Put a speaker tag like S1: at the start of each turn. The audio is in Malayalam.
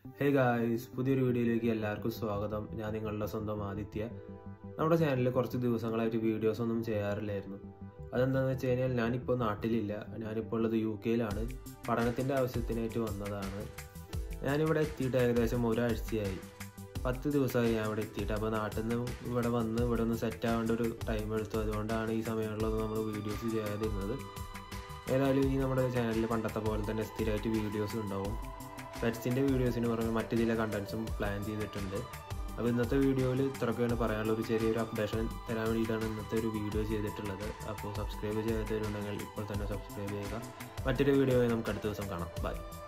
S1: ഹേ ഗായ്സ് പുതിയൊരു വീഡിയോയിലേക്ക് എല്ലാവർക്കും സ്വാഗതം ഞാൻ നിങ്ങളുടെ സ്വന്തം ആദിത്യ നമ്മുടെ ചാനലിൽ കുറച്ച് ദിവസങ്ങളായിട്ട് വീഡിയോസ് ഒന്നും ചെയ്യാറില്ലായിരുന്നു അതെന്താണെന്ന് വെച്ച് കഴിഞ്ഞാൽ ഞാനിപ്പോൾ നാട്ടിലില്ല ഞാനിപ്പോൾ ഉള്ളത് യു കെയിലാണ് പഠനത്തിൻ്റെ ആവശ്യത്തിനായിട്ട് വന്നതാണ് ഞാനിവിടെ എത്തിയിട്ട് ഏകദേശം ഒരാഴ്ചയായി പത്ത് ദിവസമായി ഞാൻ ഇവിടെ എത്തിയിട്ട് അപ്പോൾ നാട്ടിൽ നിന്ന് ഇവിടെ വന്ന് ഇവിടെ ഒന്ന് സെറ്റ് ആവേണ്ട ഒരു ടൈം എടുത്തു അതുകൊണ്ടാണ് ഈ സമയങ്ങളിലൊന്നും നമ്മൾ വീഡിയോസ് ചെയ്യാതിരുന്നത് ഏതായാലും ഇനി നമ്മുടെ ചാനലിൽ പണ്ടത്തെ പോലെ തന്നെ സ്ഥിരമായിട്ട് വീഡിയോസ് ഉണ്ടാവും പെറ്റ്സിൻ്റെ വീഡിയോസിന് പുറമെ മറ്റു ചില കണ്ടൻസും പ്ലാൻ ചെയ്തിട്ടുണ്ട് അപ്പോൾ ഇന്നത്തെ വീഡിയോയിൽ ഇത്രയൊക്കെയാണ് പറയാനുള്ള ഒരു ചെറിയൊരു അപ്ഡേഷൻ തരാൻ വേണ്ടിയിട്ടാണ് ഇന്നത്തെ ഒരു വീഡിയോ ചെയ്തിട്ടുള്ളത് അപ്പോൾ സബ്സ്ക്രൈബ് ചെയ്യാത്തവരുണ്ടെങ്കിൽ ഇപ്പോൾ തന്നെ സബ്സ്ക്രൈബ് ചെയ്യുക മറ്റൊരു വീഡിയോയിൽ നമുക്ക് അടുത്ത ദിവസം കാണാം ബൈ